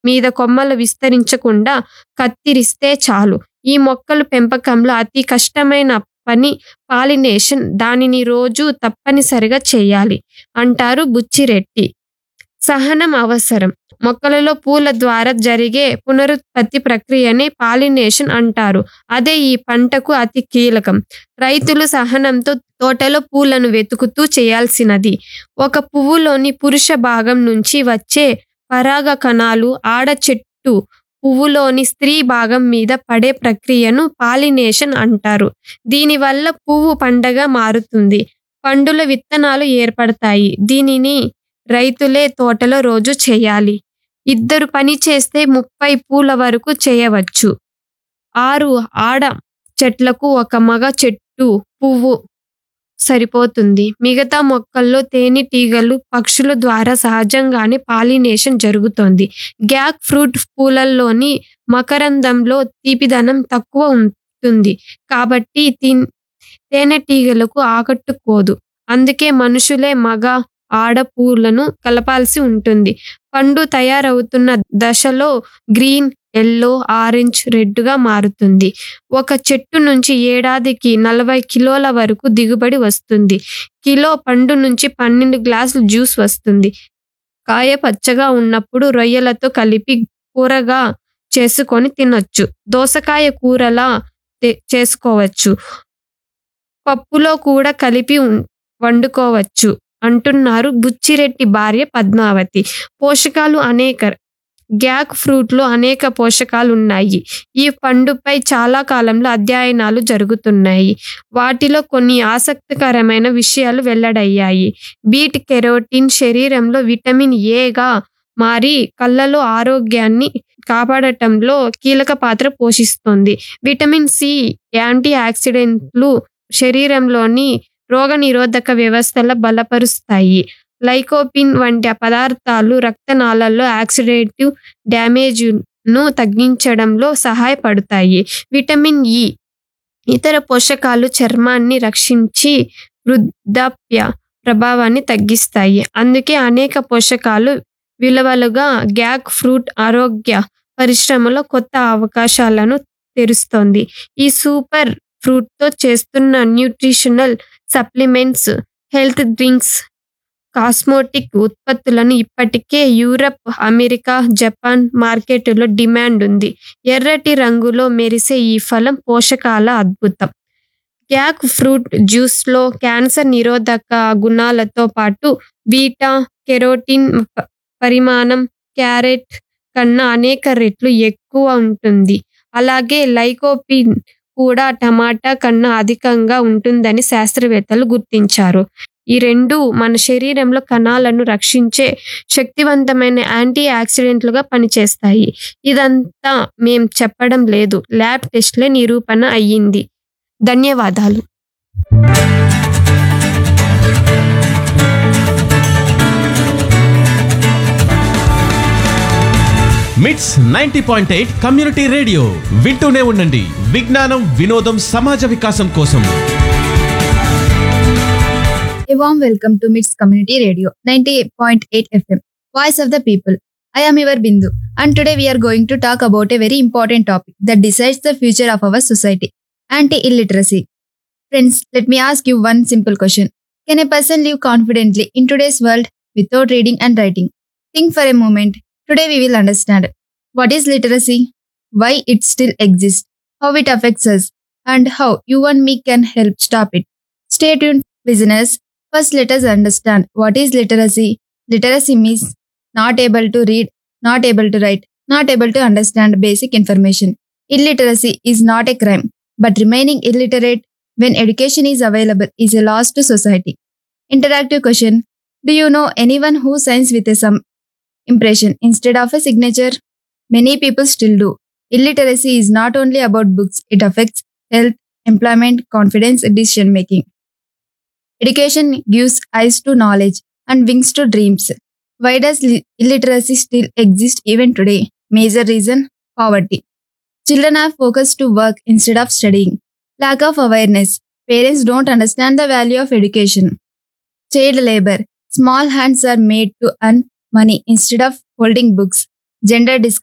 మీద కొమ్మలు విస్తరించకుండా కత్తిరిస్తే చాలు ఈ మొక్కలు పెంపకంలో అతి కష్టమైన పని పాలినేషన్ దానిని రోజు తప్పనిసరిగా చేయాలి అంటారు బుచ్చిరెడ్డి సహనం అవసరం మొక్కలలో పూల ద్వారా జరిగే పునరుత్పత్తి ప్రక్రియని పాలినేషన్ అంటారు అదే ఈ పంటకు అతి కీలకం రైతులు సహనంతో తోటలో పూలను వెతుకుతూ చేయాల్సినది ఒక పువ్వులోని పురుష భాగం నుంచి వచ్చే పరాగ కణాలు ఆడ చెట్టు పువ్వులోని స్త్రీ భాగం మీద పడే ప్రక్రియను పాలినేషన్ అంటారు దీనివల్ల పువ్వు పండగ మారుతుంది పండుల విత్తనాలు ఏర్పడతాయి దీనిని రైతులే తోటలో రోజు చేయాలి ఇద్దరు పని చేస్తే ముప్పై పూల వరకు చేయవచ్చు ఆరు ఆడ చెట్లకు ఒక మగ చెట్టు పువ్వు సరిపోతుంది మిగతా మొక్కల్లో తేనెటీగలు పక్షుల ద్వారా సహజంగానే పాలినేషన్ జరుగుతోంది గ్యాక్ ఫ్రూట్ పూలల్లోని మకరందంలో తీపిదనం తక్కువ ఉంటుంది కాబట్టి తిన్ తేనెటీగలకు ఆకట్టుకోదు అందుకే మనుషులే మగ ఆడ పూలను కలపాల్సి ఉంటుంది పండు తయారవుతున్న దశలో గ్రీన్ ఎల్లో ఆరెంజ్ రెడ్గా మారుతుంది ఒక చెట్టు నుంచి ఏడాదికి నలభై కిలోల వరకు దిగుబడి వస్తుంది కిలో పండు నుంచి పన్నెండు గ్లాసులు జ్యూస్ వస్తుంది కాయ పచ్చగా ఉన్నప్పుడు రొయ్యలతో కలిపి కూరగా చేసుకొని తినొచ్చు దోసకాయ కూరలా తే- చేసుకోవచ్చు పప్పులో కూడా కలిపి ఉం- వండుకోవచ్చు అంటున్నారు బుచ్చిరెడ్డి భార్య పద్మావతి పోషకాలు అనేక గ్యాక్ ఫ్రూట్ లో అనేక పోషకాలు ఉన్నాయి ఈ పండుపై చాలా కాలంలో అధ్యయనాలు జరుగుతున్నాయి వాటిలో కొన్ని ఆసక్తికరమైన విషయాలు వెల్లడయ్యాయి బీట్ కెరోటిన్ శరీరంలో విటమిన్ ఏగా మారి కళ్ళలో ఆరోగ్యాన్ని కాపాడటంలో కీలక పాత్ర పోషిస్తుంది విటమిన్ సి యాంటీ ఆక్సిడెంట్లు శరీరంలోని రోగనిరోధక వ్యవస్థల బలపరుస్తాయి లైకోపిన్ వంటి పదార్థాలు రక్తనాళాల్లో ఆక్సిడేటివ్ డ్యామేజ్ను తగ్గించడంలో సహాయపడతాయి విటమిన్ ఇ ఇతర పోషకాలు చర్మాన్ని రక్షించి వృద్ధాప్య ప్రభావాన్ని తగ్గిస్తాయి అందుకే అనేక పోషకాలు విలువలుగా గ్యాక్ ఫ్రూట్ ఆరోగ్య పరిశ్రమలో కొత్త అవకాశాలను తెరుస్తోంది ఈ సూపర్ ఫ్రూట్తో చేస్తున్న nutritional supplements health drinks cosmetic ఉత్పత్తులను ఇప్పటికే యూరప్ అమెరికా జపాన్ మార్కెట్లో డిమాండ్ ఉంది ఎర్రటి రంగులో మెరిసే ఈ ఫలం పోషకాల అద్భుతం గ్యాక్ ఫ్రూట్ జ్యూస్లో క్యాన్సర్ నిరోధక గుణాలతో పాటు బీటా కెరోటిన్ ప- పరిమాణం క్యారెట్ కన్నా అనేక రెట్లు ఎక్కువ ఉంటుంది అలాగే లైకోపిన్ కూడా టమాటా కన్నా అధికంగా ఉంటుందని శాస్త్రవేత్తలు గుర్తించారు ఈ రెండు మన శరీరంలో కణాలను రక్షించే శక్తివంతమైన యాంటీ ఆక్సిడెంట్లుగా పనిచేస్తాయి ఇదంతా మేం చెప్పడం లేదు ల్యాబ్ టెస్ట్లే నిరూపణ అయ్యింది ధన్యవాదాలు MITS ninety point eight community radio వింటూనే ఉండండి విజ్ఞానం వినోదం సమాజ వికాసం కోసం A warm welcome to MITS Community Radio 98.8 FM, Voice of the People. I am your Bindu, and today we are going to talk about a very important topic that decides the future of our society anti illiteracy. Friends, let me ask you one simple question Can a person live confidently in today's world without reading and writing? Think for a moment. Today we will understand what is literacy, why it still exists, how it affects us, and how you and me can help stop it. Stay tuned, listeners. First, let us understand what is literacy. Literacy means not able to read, not able to write, not able to understand basic information. Illiteracy is not a crime, but remaining illiterate when education is available is a loss to society. Interactive question Do you know anyone who signs with a some impression instead of a signature? Many people still do. Illiteracy is not only about books, it affects health, employment, confidence, decision making. Education gives eyes to knowledge and wings to dreams. Why does li- illiteracy still exist even today? Major reason poverty. Children are focused to work instead of studying. Lack of awareness. Parents don't understand the value of education. Child labor. Small hands are made to earn money instead of holding books. gender discrimination